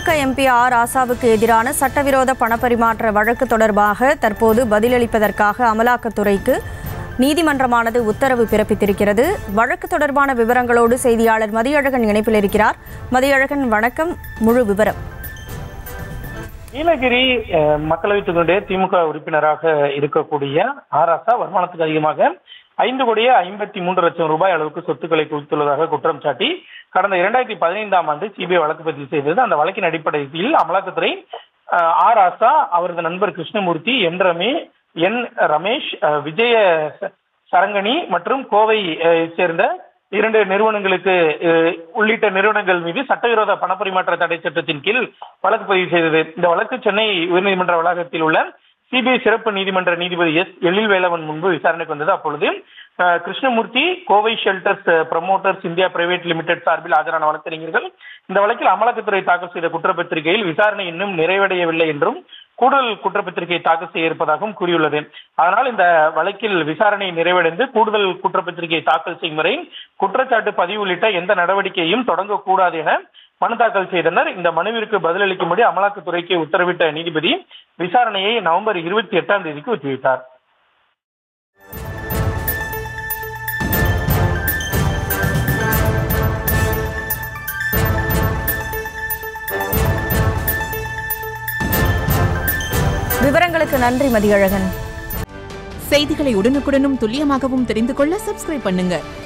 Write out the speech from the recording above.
திமுக MP R ராசாவுக்கு எதிரான சட்டவிரோத பணப்பரிமாற்ற வழக்கு தொடர்பாக தற்போது பதிலளிப்பதற்காக அமலாக்கத்துறைக்கு நீதிமன்றமானது உத்தரவு பிறப்பித்திருக்கிறது வழக்கு தொடர்பான விவரங்களோடு செய்தியாளர் மதியழகன் இணைப்பில் இருக்கிறார் மதியழகன் வணக்கம் முழு விவரம் நீலகிரி அஹ், மக்களவைத் தொகுதியுடைய திமுக உறுப்பினராக இருக்கக்கூடிய ஆராசா வருமானத்துக்கு அதிகமாக ஐந்து கோடியே ஐம்பத்தி மூன்று லட்சம் ரூபாய் அளவுக்கு சொத்துக்களை குவித்துள்ளதாக குற்றம் சாட்டி கடந்த இரண்டாயிரத்தி பதினைந்தாம் ஆண்டு சிபிஐ வழக்கு பதிவு செய்தது அந்த வழக்கின் அடிப்படையில் அமலாக்கத்துறை அஹ், ஆர் ஆசா அவரது நண்பர் கிருஷ்ணமூர்த்தி என் ரமே என் ரமேஷ் அஹ், விஜய ச- சரங்கணி மற்றும் கோவை அஹ், சேர்ந்த இரண்டு நிறுவனங்களுக்கு அஹ், உள்ளிட்ட நிறுவனங்கள் மீது சட்டவிரோத பணப்பரிமாற்ற தடை சட்டத்தின் கீழ் வழக்கு பதிவு செய்தது இந்த வழக்கு சென்னை உயர்நீதிமன்ற வளாகத்தில் உள்ள சிபிஐ சிறப்பு நீதிமன்ற நீதிபதி எஸ் எழில் வேலவன் முன்பு விசாரணைக்கு வந்தது அப்பொழுது அஹ், Krishnamurthy Kovai shelters promoters India private limited சார்பில் ஆஜரான வழக்கறிஞர்கள் இந்த வழக்கில் அமலாக்கத்துறை தாக்கல் செய்த குற்றப்பத்திரிகையில் விசாரணை இன்னும் நிறைவடையவில்லை என்றும் கூடுதல் குற்றப்பத்திரிகை தாக்கல் செய்ய இருப்பதாகவும் கூறியுள்ளது அதனால் இந்த வழக்கில் விசாரணை நிறைவடைந்து கூடுதல் குற்றப்பத்திரிகை தாக்கல் செய்யும் வரை குற்றச்சாட்டு பதிவு உள்ளிட்ட எந்த நடவடிக்கையும் தொடங்கக்கூடாது என மனு தாக்கல் செய்தனர் இந்த மனுவிற்கு பதிலளிக்கும்படி அமலாக்கத்துறைக்கு உத்தரவிட்ட நீதிபதி விசாரணையை நவம்பர் இருபத்தி எட்டாம் தேதிக்கு ஒத்திவைத்தார் விவரங்களுக்கு நன்றி மதியழகன் செய்திகளை உடனுக்குடனும் துல்லியமாகவும் தெரிந்து கொள்ள சப்ஸ்கிரைப் பண்ணுங்க